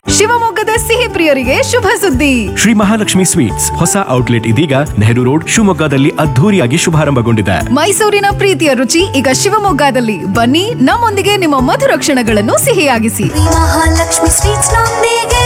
ಶಿವಮೊಗ್ಗದ ಸಿಹಿ ಪ್ರಿಯರಿಗೆ ಶುಭ ಸುದ್ದಿ ಶ್ರೀ ಮಹಾಲಕ್ಷ್ಮಿ ಸ್ವೀಟ್ಸ್ ಹೊಸ ಔಟ್ಲೆಟ್ ಇದೀಗ ನೆಹರು ರೋಡ್ ಶಿವಮೊಗ್ಗದಲ್ಲಿ ಅದ್ಧೂರಿಯಾಗಿ ಶುಭಾರಂಭಗೊಂಡಿದೆ ಮೈಸೂರಿನ ಪ್ರೀತಿಯ ರುಚಿ ಈಗ ಶಿವಮೊಗ್ಗದಲ್ಲಿ ಬನ್ನಿ ನಮ್ಮೊಂದಿಗೆ ನಿಮ್ಮ ಮಧುರ ಕ್ಷಣಗಳನ್ನು ಸಿಹಿಯಾಗಿಸಿ ಶ್ರೀ ಮಹಾಲಕ್ಷ್ಮಿ ಸ್ವೀಟ್ಸ್ ನೊಂದಿಗೆ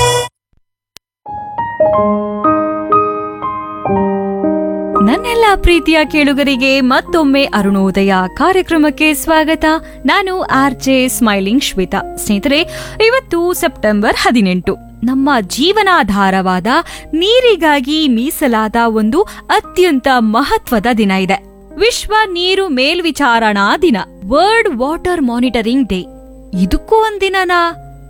ನನ್ನೆಲ್ಲ ಪ್ರೀತಿಯ ಕೇಳುಗರಿಗೆ ಮತ್ತೊಮ್ಮೆ ಅರುಣೋದಯ ಕಾರ್ಯಕ್ರಮಕ್ಕೆ ಸ್ವಾಗತ ನಾನು ಆರ್ ಜೆ ಸ್ಮೈಲಿಂಗ್ ಶ್ವೇತಾ ಸ್ನೇಹಿತರೆ ಇವತ್ತು ಸೆಪ್ಟೆಂಬರ್ ಹದಿನೆಂಟು ನಮ್ಮ ಜೀವನಾಧಾರವಾದ ನೀರಿಗಾಗಿ ಮೀಸಲಾದ ಒಂದು ಅತ್ಯಂತ ಮಹತ್ವದ ದಿನ ಇದೆ ವಿಶ್ವ ನೀರು ಮೇಲ್ವಿಚಾರಣಾ ದಿನ ವರ್ಲ್ಡ್ ವಾಟರ್ ಮಾನಿಟರಿಂಗ್ ಡೇ ಇದಕ್ಕೂ ಒಂದಿನನಾ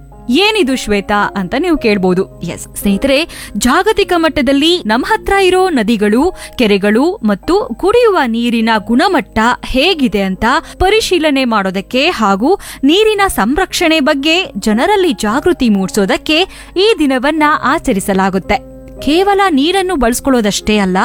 ಏನಿದು ಶ್ವೇತಾ ಅಂತ ನೀವು ಕೇಳ್ಬೋದು ಎಸ್ ಸ್ನೇಹಿತರೆ ಜಾಗತಿಕ ಮಟ್ಟದಲ್ಲಿ ನಮ್ಮ ಹತ್ರ ಇರೋ ನದಿಗಳು ಕೆರೆಗಳು ಮತ್ತು ಕುಡಿಯುವ ನೀರಿನ ಗುಣಮಟ್ಟ ಹೇಗಿದೆ ಅಂತ ಪರಿಶೀಲನೆ ಮಾಡೋದಕ್ಕೆ ಹಾಗೂ ನೀರಿನ ಸಂರಕ್ಷಣೆ ಬಗ್ಗೆ ಜನರಲ್ಲಿ ಜಾಗೃತಿ ಮೂಡಿಸೋದಕ್ಕೆ ಈ ದಿನವನ್ನ ಆಚರಿಸಲಾಗುತ್ತೆ ಕೇವಲ ನೀರನ್ನು ಬಳಸ್ಕೊಳ್ಳೋದಷ್ಟೇ ಅಲ್ಲ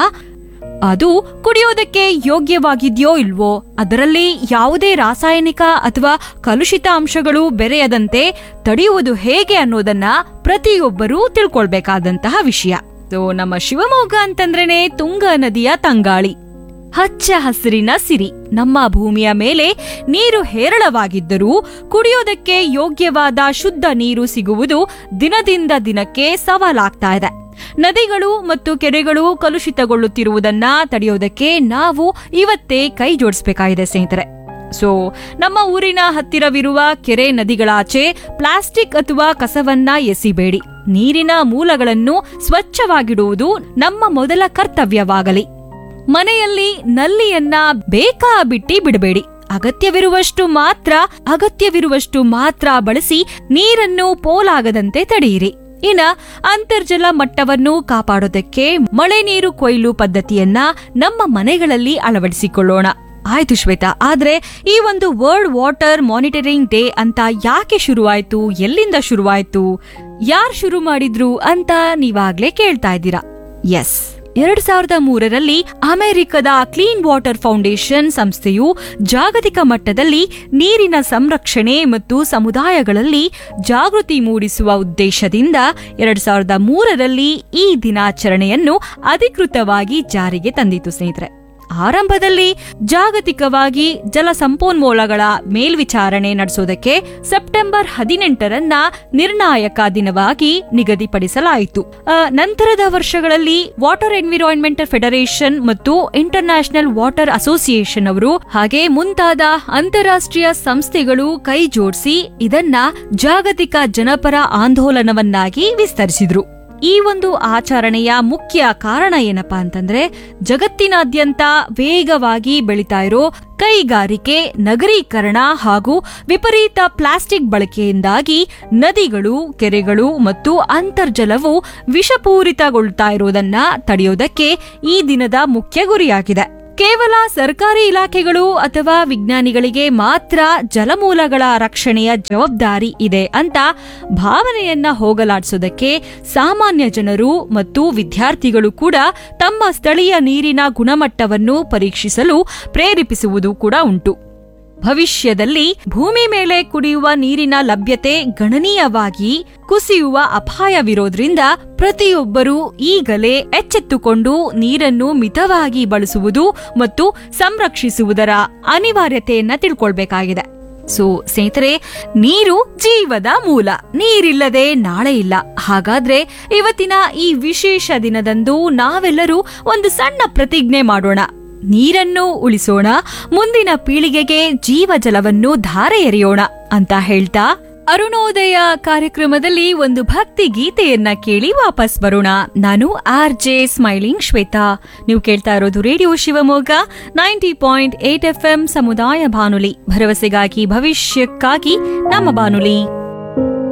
ಅದು ಕುಡಿಯೋದಕ್ಕೆ ಯೋಗ್ಯವಾಗಿದ್ಯೋ ಇಲ್ವೋ ಅದರಲ್ಲಿ ಯಾವುದೇ ರಾಸಾಯನಿಕ ಅಥವಾ ಕಲುಷಿತ ಅಂಶಗಳು ಬೆರೆಯದಂತೆ ತಡೆಯುವುದು ಹೇಗೆ ಅನ್ನೋದನ್ನ ಪ್ರತಿಯೊಬ್ಬರೂ ತಿಳ್ಕೊಳ್ಬೇಕಾದಂತಹ ವಿಷಯ ಸೊ ನಮ್ಮ ಶಿವಮೊಗ್ಗ ಅಂತಂದ್ರೇನೆ ತುಂಗ ನದಿಯ ತಂಗಾಳಿ ಹಚ್ಚ ಹಸಿರಿನ ಸಿರಿ ನಮ್ಮ ಭೂಮಿಯ ಮೇಲೆ ನೀರು ಹೇರಳವಾಗಿದ್ದರೂ ಕುಡಿಯೋದಕ್ಕೆ ಯೋಗ್ಯವಾದ ಶುದ್ಧ ನೀರು ಸಿಗುವುದು ದಿನದಿಂದ ದಿನಕ್ಕೆ ಸವಾಲಾಗ್ತಾ ಇದೆ ನದಿಗಳು ಮತ್ತು ಕೆರೆಗಳು ಕಲುಷಿತಗೊಳ್ಳುತ್ತಿರುವುದನ್ನ ತಡೆಯೋದಕ್ಕೆ ನಾವು ಇವತ್ತೇ ಕೈ ಜೋಡಿಸಬೇಕಾಗಿದೆ ಸ್ನೇಹಿತರೆ ಸೊ ನಮ್ಮ ಊರಿನ ಹತ್ತಿರವಿರುವ ಕೆರೆ ನದಿಗಳಾಚೆ ಪ್ಲಾಸ್ಟಿಕ್ ಅಥವಾ ಕಸವನ್ನ ಎಸಿಬೇಡಿ ನೀರಿನ ಮೂಲಗಳನ್ನು ಸ್ವಚ್ಛವಾಗಿಡುವುದು ನಮ್ಮ ಮೊದಲ ಕರ್ತವ್ಯವಾಗಲಿ ಮನೆಯಲ್ಲಿ ನಲ್ಲಿಯನ್ನ ಬೇಕಾ ಬಿಟ್ಟಿ ಬಿಡಬೇಡಿ ಅಗತ್ಯವಿರುವಷ್ಟು ಮಾತ್ರ ಅಗತ್ಯವಿರುವಷ್ಟು ಮಾತ್ರ ಬಳಸಿ ನೀರನ್ನು ಪೋಲಾಗದಂತೆ ತಡೆಯಿರಿ ಇನ್ನ ಅಂತರ್ಜಲ ಮಟ್ಟವನ್ನು ಕಾಪಾಡೋದಕ್ಕೆ ಮಳೆ ನೀರು ಕೊಯ್ಲು ಪದ್ಧತಿಯನ್ನ ನಮ್ಮ ಮನೆಗಳಲ್ಲಿ ಅಳವಡಿಸಿಕೊಳ್ಳೋಣ ಆಯ್ತು ಶ್ವೇತಾ ಆದ್ರೆ ಈ ಒಂದು ವರ್ಲ್ಡ್ ವಾಟರ್ ಮಾನಿಟರಿಂಗ್ ಡೇ ಅಂತ ಯಾಕೆ ಶುರುವಾಯ್ತು ಎಲ್ಲಿಂದ ಶುರುವಾಯ್ತು ಯಾರ್ ಶುರು ಮಾಡಿದ್ರು ಅಂತ ನೀವಾಗ್ಲೇ ಕೇಳ್ತಾ ಇದ್ದೀರಾ ಎಸ್ ಎರಡ್ ಸಾವಿರದ ಮೂರರಲ್ಲಿ ಅಮೆರಿಕದ ಕ್ಲೀನ್ ವಾಟರ್ ಫೌಂಡೇಶನ್ ಸಂಸ್ಥೆಯು ಜಾಗತಿಕ ಮಟ್ಟದಲ್ಲಿ ನೀರಿನ ಸಂರಕ್ಷಣೆ ಮತ್ತು ಸಮುದಾಯಗಳಲ್ಲಿ ಜಾಗೃತಿ ಮೂಡಿಸುವ ಉದ್ದೇಶದಿಂದ ಎರಡ್ ಸಾವಿರದ ಮೂರರಲ್ಲಿ ಈ ದಿನಾಚರಣೆಯನ್ನು ಅಧಿಕೃತವಾಗಿ ಜಾರಿಗೆ ತಂದಿತು ಸ್ನೇಹಿತರೆ ಆರಂಭದಲ್ಲಿ ಜಾಗತಿಕವಾಗಿ ಜಲ ಸಂಪನ್ಮೂಲಗಳ ಮೇಲ್ವಿಚಾರಣೆ ನಡೆಸೋದಕ್ಕೆ ಸೆಪ್ಟೆಂಬರ್ ಹದಿನೆಂಟರನ್ನ ನಿರ್ಣಾಯಕ ದಿನವಾಗಿ ನಿಗದಿಪಡಿಸಲಾಯಿತು ಆ, ನಂತರದ ವರ್ಷಗಳಲ್ಲಿ ವಾಟರ್ ಎನ್ವಿರಾನ್ಮೆಂಟಲ್ ಫೆಡರೇಷನ್ ಮತ್ತು ಇಂಟರ್ನ್ಯಾಷನಲ್ ವಾಟರ್ ಅಸೋಸಿಯೇಷನ್ ಅವರು ಹಾಗೆ ಮುಂತಾದ ಅಂತಾರಾಷ್ಟ್ರೀಯ ಸಂಸ್ಥೆಗಳು ಕೈ ಜೋಡಿಸಿ ಇದನ್ನ ಜಾಗತಿಕ ಜನಪರ ಆಂದೋಲನವನ್ನಾಗಿ ವಿಸ್ತರಿಸಿದ್ರು ಈ ಒಂದು ಆಚರಣೆಯ ಮುಖ್ಯ ಕಾರಣ ಏನಪ್ಪಾ ಅಂತಂದ್ರೆ ಜಗತ್ತಿನಾದ್ಯಂತ ವೇಗವಾಗಿ ಬೆಳೀತಾ ಇರೋ ಕೈಗಾರಿಕೆ ನಗರೀಕರಣ ಹಾಗೂ ವಿಪರೀತ ಪ್ಲಾಸ್ಟಿಕ್ ಬಳಕೆಯಿಂದಾಗಿ ನದಿಗಳು ಕೆರೆಗಳು ಮತ್ತು ಅಂತರ್ಜಲವು ವಿಷಪೂರಿತಗೊಳ್ತಾ ಇರುವುದನ್ನ ತಡೆಯೋದಕ್ಕೆ ಈ ದಿನದ ಮುಖ್ಯ ಗುರಿಯಾಗಿದೆ ಕೇವಲ ಸರ್ಕಾರಿ ಇಲಾಖೆಗಳು ಅಥವಾ ವಿಜ್ಞಾನಿಗಳಿಗೆ ಮಾತ್ರ ಜಲಮೂಲಗಳ ರಕ್ಷಣೆಯ ಜವಾಬ್ದಾರಿ ಇದೆ ಅಂತ ಭಾವನೆಯನ್ನ ಹೋಗಲಾಡಿಸೋದಕ್ಕೆ ಸಾಮಾನ್ಯ ಜನರು ಮತ್ತು ವಿದ್ಯಾರ್ಥಿಗಳು ಕೂಡ ತಮ್ಮ ಸ್ಥಳೀಯ ನೀರಿನ ಗುಣಮಟ್ಟವನ್ನು ಪರೀಕ್ಷಿಸಲು ಪ್ರೇರೇಪಿಸುವುದು ಕೂಡ ಉಂಟು ಭವಿಷ್ಯದಲ್ಲಿ ಭೂಮಿ ಮೇಲೆ ಕುಡಿಯುವ ನೀರಿನ ಲಭ್ಯತೆ ಗಣನೀಯವಾಗಿ ಕುಸಿಯುವ ಅಪಾಯವಿರೋದ್ರಿಂದ ಪ್ರತಿಯೊಬ್ಬರೂ ಈಗಲೇ ಎಚ್ಚೆತ್ತುಕೊಂಡು ನೀರನ್ನು ಮಿತವಾಗಿ ಬಳಸುವುದು ಮತ್ತು ಸಂರಕ್ಷಿಸುವುದರ ಅನಿವಾರ್ಯತೆಯನ್ನ ತಿಳ್ಕೊಳ್ಬೇಕಾಗಿದೆ ಸೊ ಸ್ನೇಹಿತರೆ ನೀರು ಜೀವದ ಮೂಲ ನೀರಿಲ್ಲದೆ ನಾಳೆ ಇಲ್ಲ ಹಾಗಾದ್ರೆ ಇವತ್ತಿನ ಈ ವಿಶೇಷ ದಿನದಂದು ನಾವೆಲ್ಲರೂ ಒಂದು ಸಣ್ಣ ಪ್ರತಿಜ್ಞೆ ಮಾಡೋಣ ನೀರನ್ನು ಉಳಿಸೋಣ ಮುಂದಿನ ಪೀಳಿಗೆಗೆ ಜೀವ ಜಲವನ್ನು ಧಾರೆ ಎರೆಯೋಣ ಅಂತ ಹೇಳ್ತಾ ಅರುಣೋದಯ ಕಾರ್ಯಕ್ರಮದಲ್ಲಿ ಒಂದು ಭಕ್ತಿ ಗೀತೆಯನ್ನ ಕೇಳಿ ವಾಪಸ್ ಬರೋಣ ನಾನು ಆರ್ ಜೆ ಸ್ಮೈಲಿಂಗ್ ಶ್ವೇತಾ ನೀವು ಕೇಳ್ತಾ ಇರೋದು radio Shivamogga ninety point eight F M ಸಮುದಾಯ ಬಾನುಲಿ ಭರವಸೆಗಾಗಿ ಭವಿಷ್ಯಕ್ಕಾಗಿ ನಮ್ಮ ಬಾನುಲಿ